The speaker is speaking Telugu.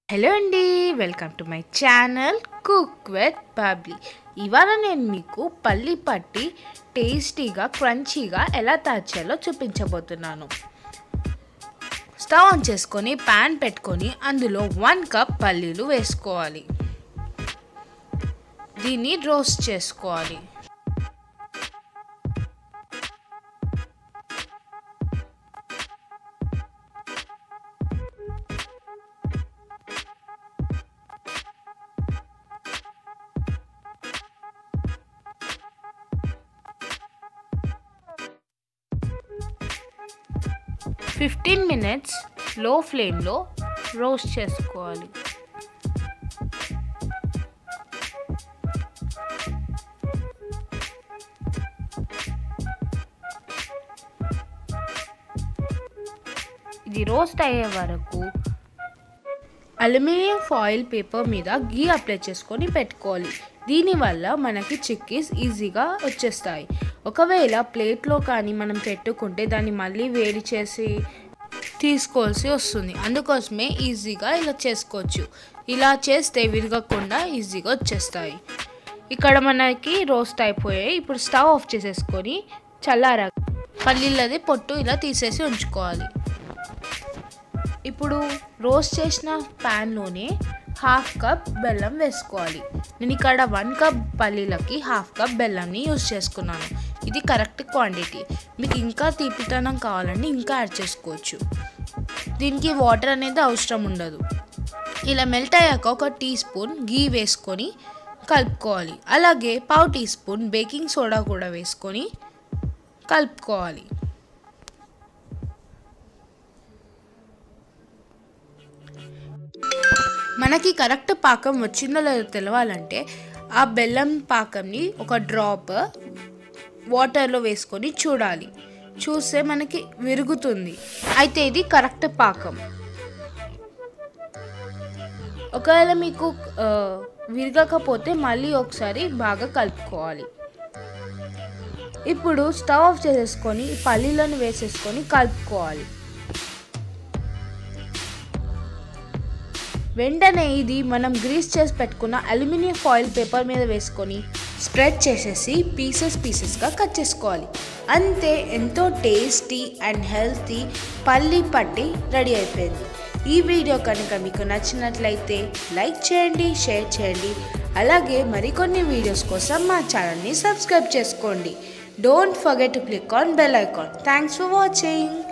హలో అండి welcome to my channel cook with Babli ఇవాళ నేను మీకు పల్లి పట్టి టేస్టీగా క్రంచీగా ఎలా తయారు చేయాలో చూపించబోతున్నాను స్టవ్ ఆన్ చేసుకొని ప్యాన్ పెట్టుకొని అందులో వన్ కప్ పల్లీలు వేసుకోవాలి దీన్ని రోస్ట్ చేసుకోవాలి ఫిఫ్టీన్ మినిట్స్ లో ఫ్లేమ్లో రోస్ట్ చేసుకోవాలి ఇది రోస్ట్ అయ్యే వరకు అల్యూమినియం ఫాయిల్ పేపర్ మీద గీ అప్లై చేసుకొని పెట్టుకోవాలి దీనివల్ల మనకి చిక్కీస్ ఈజీగా వచ్చేస్తాయి ఒకవేళ ప్లేట్లో కానీ మనం పెట్టుకుంటే దాన్ని మళ్ళీ వేడి చేసి తీసుకోవాల్సి వస్తుంది అందుకోసమే ఈజీగా ఇలా చేసుకోవచ్చు ఇలా చేస్తే విరగకుండా ఈజీగా వచ్చేస్తాయి ఇక్కడ మనకి రోస్ట్ అయిపోయాయి ఇప్పుడు స్టవ్ ఆఫ్ చేసేసుకొని చల్లారా పల్లీలది పొట్టు ఇలా తీసేసి ఉంచుకోవాలి ఇప్పుడు రోస్ట్ చేసిన ప్యాన్లోనే హాఫ్ కప్ బెల్లం వేసుకోవాలి నేను ఇక్కడ వన్ కప్ పల్లీలకి హాఫ్ కప్ బెల్లంని యూజ్ చేసుకున్నాను ఇది కరెక్ట్ క్వాంటిటీ మీకు ఇంకా తీపితనం కావాలంటే ఇంకా యాడ్ చేసుకోవచ్చు దీనికి వాటర్ అనేది అవసరం ఉండదు ఇలా మెల్ట్ అయ్యాక ఒక టీ స్పూన్ గీ వేసుకొని కలుపుకోవాలి అలాగే పావు టీ స్పూన్ బేకింగ్ సోడా కూడా వేసుకొని కలుపుకోవాలి మనకి కరెక్ట్ పాకం వచ్చిందో లేదో తెలవాలంటే ఆ బెల్లం పాకంని ఒక డ్రాప్ వాటర్లో వేసుకొని చూడాలి చూస్తే మనకి విరుగుతుంది అయితే ఇది కరెక్ట్ పాకం ఒకవేళ మీకు ఆ, విరగకపోతే మళ్ళీ ఒకసారి బాగా కలుపుకోవాలి ఇప్పుడు స్టవ్ ఆఫ్ చేసేసుకొని ఈ పల్లీలను వేసేసుకొని కలుపుకోవాలి వెంటనే ఇది మనం గ్రీస్ చేసి పెట్టుకున్న అల్యూమినియం ఫాయిల్ పేపర్ మీద వేసుకొని స్ప్రెడ్ చేసేసి పీసెస్ పీసెస్గా కట్ చేసుకోవాలి అంతే ఎంతో టేస్టీ అండ్ హెల్తీ పల్లి పట్టి రెడీ అయిపోయింది ఈ వీడియో కనుక మీకు నచ్చినట్లయితే లైక్ చేయండి షేర్ చేయండి అలాగే మరికొన్ని వీడియోస్ కోసం మా ఛానల్ని సబ్స్క్రైబ్ చేసుకోండి don't forget to click on bell icon thanks for watching